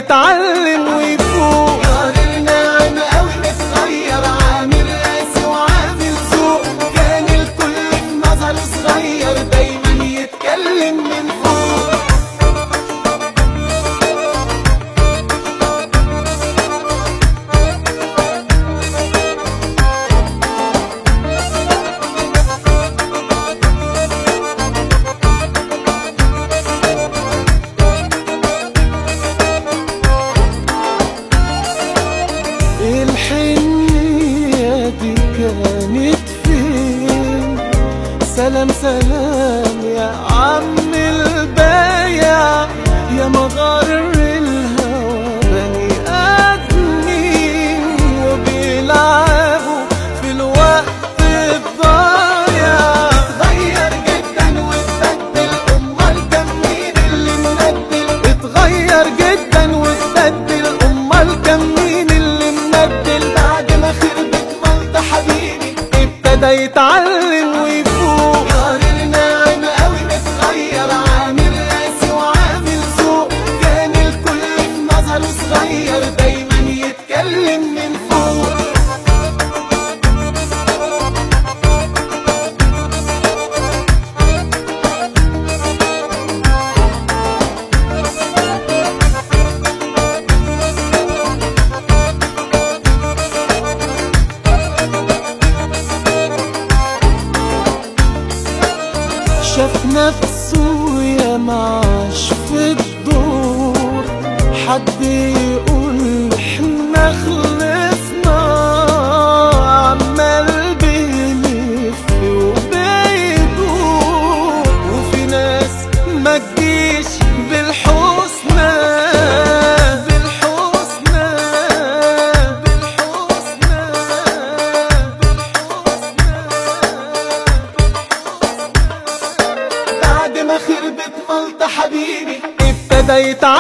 يتعلم ويفوق جار النعم قوي متغير عامل قاسي وعامل سوق كان الكل في نظره صغير دايما يتكلم من فوق الحنية دي كانت فين سلام سلام يا عم البايع يا مغار الهوى بني آدمين وبيلعبوا في الوقت الضايع اتغير جدا واتبدل امال كان مين اللي مبدل اتغير جدا واتبدل امال كان مين اللي مبدل بعد ما خربت مالطا حبيبي ابتدى يتعلم ويفوق جار النعم قوي متغير عامل قاسي وعامل سوق كان الكل في نظره صغير دايما يتكلم من فوق شاف نفسه يا معاش في الدور حد يقول احنا خلصنا عمال بيلف وبيدور وفي ناس ما تجيش بالحسنى بالحسنى بالحسنى بالحسنى بعد ما خربت مالطا حبيبي ابتدى يتعلم